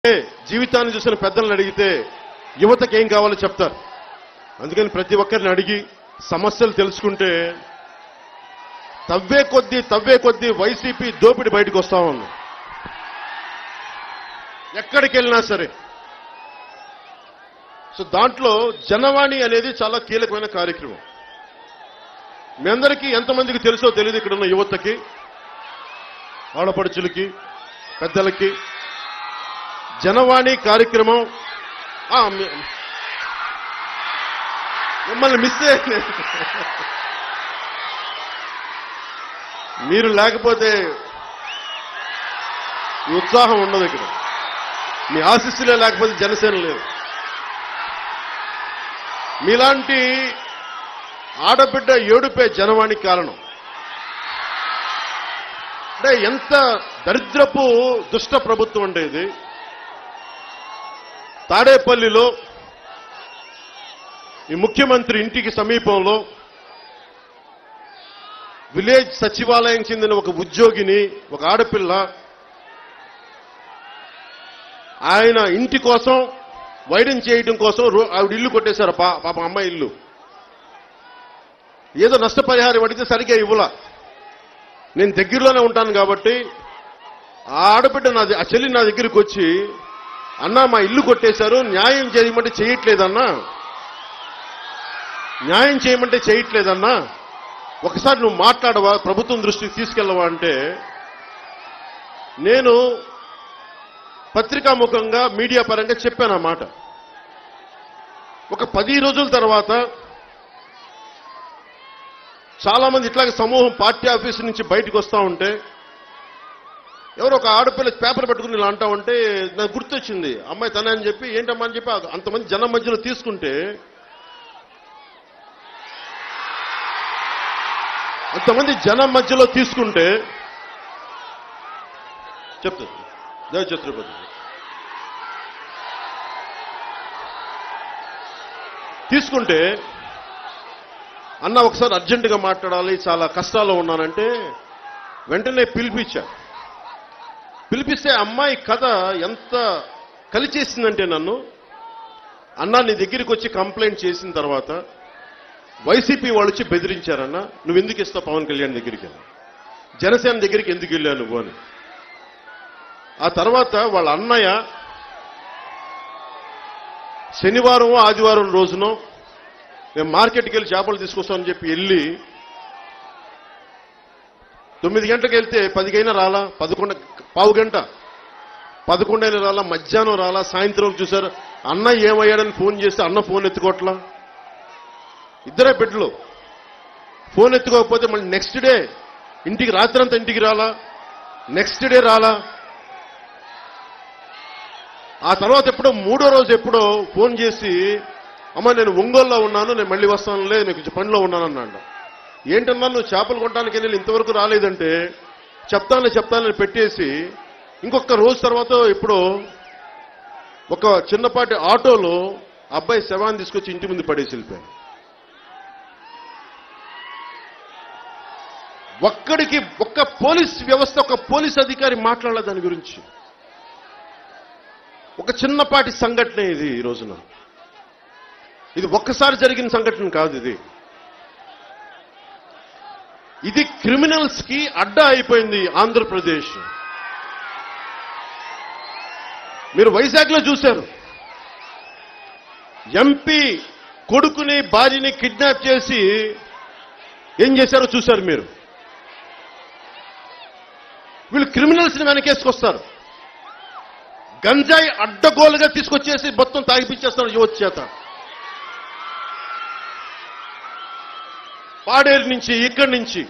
జీవితాన్ని చూసిన పెద్దలను అడిగితే యువతకి ఏం కావాలో చెప్తారు అందుకని ప్రతి ఒక్కరిని అడిగి సమస్యలు తెలుసుకుంటే తవ్వే కొద్దీ తవ్వే కొద్దీ వైసీపీ దోపిడి బయటకు వస్తా ఉంది ఎక్కడికి వెళ్ళినా సరే సో దాంట్లో జనవాణి అనేది చాలా కీలకమైన కార్యక్రమం మీ అందరికీ ఎంతమందికి తెలుసో తెలియదు ఇక్కడ ఉన్న యువతకి ఆడపడుచులకి పెద్దలకి జనవాణి కార్యక్రమం ఆ, మీ- మిమ్మల్ని మిస్ చేయలేదు. మీరు లేకపోతే ఈ ఉత్సాహం ఉండదు ఇక్కడ మీ ఆశీస్సులే లేకపోతే జనసేన లేదు మీలాంటి ఆడబిడ్డ ఏడుపే జనవాణికి కారణం అంటే ఎంత దరిద్రపు దుష్ట ప్రభుత్వం అంటే ఇది తాడేపల్లిలో ఈ ముఖ్యమంత్రి ఇంటికి సమీపంలో విలేజ్ సచివాలయం చెందిన ఒక ఉద్యోగిని ఒక ఆడపిల్ల ఆయన ఇంటి కోసం వైడెన్ చేయడం కోసం రో- ఆవిడ ఇల్లు కొట్టేశారు పా పాప అమ్మాయి ఇల్లు ఏదో నష్టపరిహారం అడిగితే సరిగ్గా ఇవ్వలా నేను దగ్గరలోనే ఉంటాను కాబట్టి ఆ ఆడబిడ్డ నా ద- ఆ చెల్లి నా దగ్గరికి వచ్చి అన్నా మా ఇల్లు కొట్టేశారు న్యాయం చేయమంటే చేయట్లేదన్నా న్యాయం చేయమంటే చేయట్లేదన్నా ఒకసారి నువ్వు మాట్లాడవా ప్రభుత్వం దృష్టికి తీసుకెళ్ళవా అంటే నేను పత్రికాముఖంగా మీడియా పరంగా చెప్పాను ఆ మాట ఒక పది రోజుల తర్వాత చాలా మంది ఇట్లాగే సమూహం పార్టీ ఆఫీస్ నుంచి బయటకు వస్తా ఉంటే ఎవరో ఒక ఆడపిల్ల పేపర్ పెట్టుకుని ఇలా అంటా ఉంటే నాకు గుర్తొచ్చింది అమ్మాయి తనే అని చెప్పి ఏంటమ్మా అని చెప్పి అంతమంది జనం మధ్యలో తీసుకుంటే అంతమంది జనం మధ్యలో తీసుకుంటే చెప్తాను జయ ఛత్రపతి తీసుకుంటే అన్న ఒకసారి అర్జెంటుగా మాట్లాడాలి చాలా కష్టాల్లో ఉన్నానంటే వెంటనే పిలిపించా పిలిపిస్తే అమ్మాయి కథ ఎంత కలిచేసిందంటే నన్ను అన్న నీ దగ్గరికి వచ్చి కంప్లైంట్ చేసిన తర్వాత వైసీపీ వాళ్ళు వచ్చి బెదిరించారన్న నువ్వు ఎందుకు ఇస్తావు పవన్ కళ్యాణ్ దగ్గరికి అని జనసేన దగ్గరికి ఎందుకు వెళ్ళావు నువ్వు అని ఆ తర్వాత వాళ్ళ అన్నయ్య శనివారం ఆదివారం రోజునో మేము మార్కెట్కి వెళ్ళి చేపలు తీసుకొస్తామని చెప్పి వెళ్ళి తొమ్మిది గంటలకు వెళ్తే పదికైనా రాలా పదకొండు పావు గంట పదకొండైనా రాలా మధ్యాహ్నం రాలా సాయంత్రం చూశారు అన్న ఏమయ్యాడని ఫోన్ చేస్తే అన్న ఫోన్ ఎత్తుకోవట్లా ఇద్దరే బిడ్డలు ఫోన్ ఎత్తుకోకపోతే మళ్ళీ నెక్స్ట్ డే ఇంటికి రాత్రంతా ఇంటికి రాలా నెక్స్ట్ డే రాలా ఆ తర్వాత ఎప్పుడో మూడో రోజు ఎప్పుడో ఫోన్ చేసి అమ్మ నేను ఒంగోలులో ఉన్నాను నేను మళ్ళీ వస్తాను లేదు నేను కొంచెం పనిలో ఉన్నాను అన్నాడు ఏంటన్నా నువ్వు చేపలు కొట్టడానికి వెళ్ళి ఇంతవరకు రాలేదంటే చెప్తానని చెప్తానని పెట్టేసి ఇంకొక రోజు తర్వాత ఇప్పుడు ఒక చిన్నపాటి ఆటోలో అబ్బాయి శవాన్ని తీసుకొచ్చి ఇంటి ముందు పడేసి వెళ్ళిపోయాను ఒక్కడికి ఒక్క పోలీస్ వ్యవస్థ ఒక పోలీస్ అధికారి మాట్లాడాల దాని గురించి ఒక చిన్నపాటి సంఘటన ఇది ఈ రోజున ఇది ఒక్కసారి జరిగిన సంఘటన కాదు ఇది ఇది క్రిమినల్స్ కి అడ్డా అయిపోయింది ఆంధ్రప్రదేశ్ మీరు వైజాగ్ లో చూశారు ఎంపీ కొడుకుని భార్యని కిడ్నాప్ చేసి ఏం చేశారో చూశారు మీరు వీళ్ళు క్రిమినల్స్ ని వెనకేసుకొస్తారు గంజాయి అడ్డగోలుగా తీసుకొచ్చేసి మొత్తం తాగిపించేస్తారు యువత చేత పాడేరు నుంచి ఇక్కడి నుంచి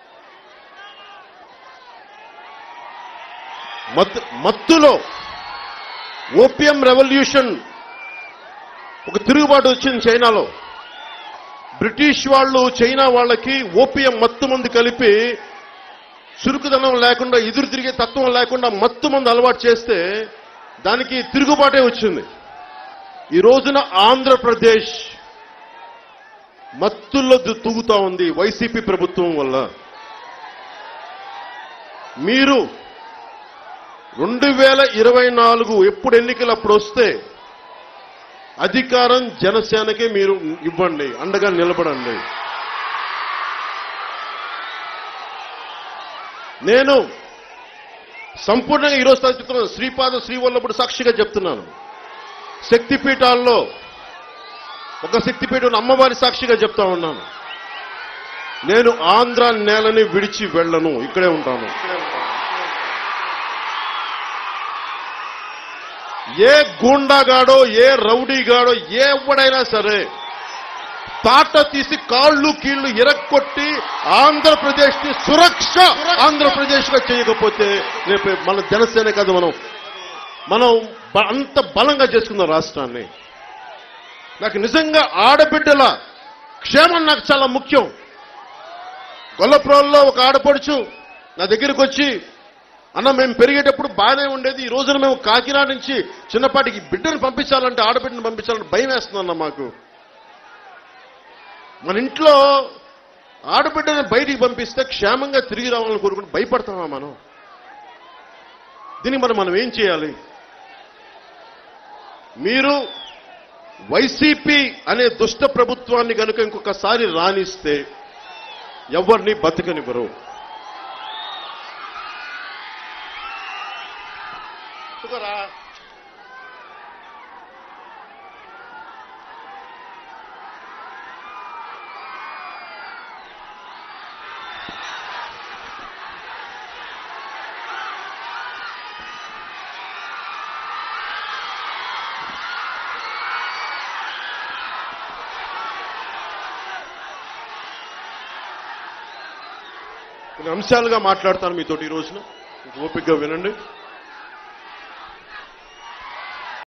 మత్తు మత్తులో ఓపియం రెవల్యూషన్ ఒక తిరుగుబాటు వచ్చింది చైనాలో బ్రిటిష్ వాళ్ళు చైనా వాళ్ళకి ఓపియం మత్తు మందు కలిపి చురుకుదనం లేకుండా ఎదురు తిరిగే తత్వం లేకుండా మత్తు మందు అలవాటు చేస్తే దానికి తిరుగుబాటే వచ్చింది ఈ రోజున ఆంధ్రప్రదేశ్ మత్తుల్లో దు- తూగుతా ఉంది వైసీపీ ప్రభుత్వం వల్ల మీరు రెండు వేల ఇరవై నాలుగు ఎప్పుడు ఎన్నికలు అప్పుడు వస్తే అధికారం జనసేనకే మీరు ఇవ్వండి అండగా నిలబడండి నేను సంపూర్ణంగా ఈరోజు చెప్తున్నాను శ్రీపాద శ్రీవల్లభుడు సాక్షిగా చెప్తున్నాను శక్తిపీఠాల్లో ఒక శక్తిపీఠం అమ్మవారి సాక్షిగా చెప్తా ఉన్నాను నేను ఆంధ్ర నేలని విడిచి వెళ్ళను ఇక్కడే ఉంటాను ఏ గూండాగాడో ఏ రౌడీగాడో ఏ ఎవడైనా సరే తాట తీసి కాళ్ళు కీళ్లు ఇరక్కొట్టి ఆంధ్రప్రదేశ్ ని సురక్ష ఆంధ్రప్రదేశ్ గా చేయకపోతే రేపు మన జనసేన కాదు మనం మనం బ- అంత బలంగా చేసుకుందాం రాష్ట్రాన్ని నాకు నిజంగా ఆడబిడ్డల క్షేమం నాకు చాలా ముఖ్యం గొల్లప్రోల్లో ఒక ఆడపడుచు నా దగ్గరికి వచ్చి అన్న మేము పెరిగేటప్పుడు బాగానే ఉండేది ఈ రోజున మేము కాకినాడ నుంచి చిన్నపాటికి బిడ్డను పంపించాలంటే ఆడబిడ్డను పంపించాలంటే భయం వేస్తుందన్న మాకు మన ఇంట్లో ఆడబిడ్డని బయటికి పంపిస్తే క్షేమంగా తిరిగి రావాలని కోరుకుని భయపడతామా మనం దీనికి మనం మనం ఏం చేయాలి మీరు వైసీపీ అనే దుష్ట ప్రభుత్వాన్ని కనుక ఇంకొకసారి రాణిస్తే ఎవరిని బతకనివ్వరు ఎందుకురా? కొన్ని అంశాలుగా మాట్లాడతాను మీతోటి ఈ రోజున ఓపికగా వినండి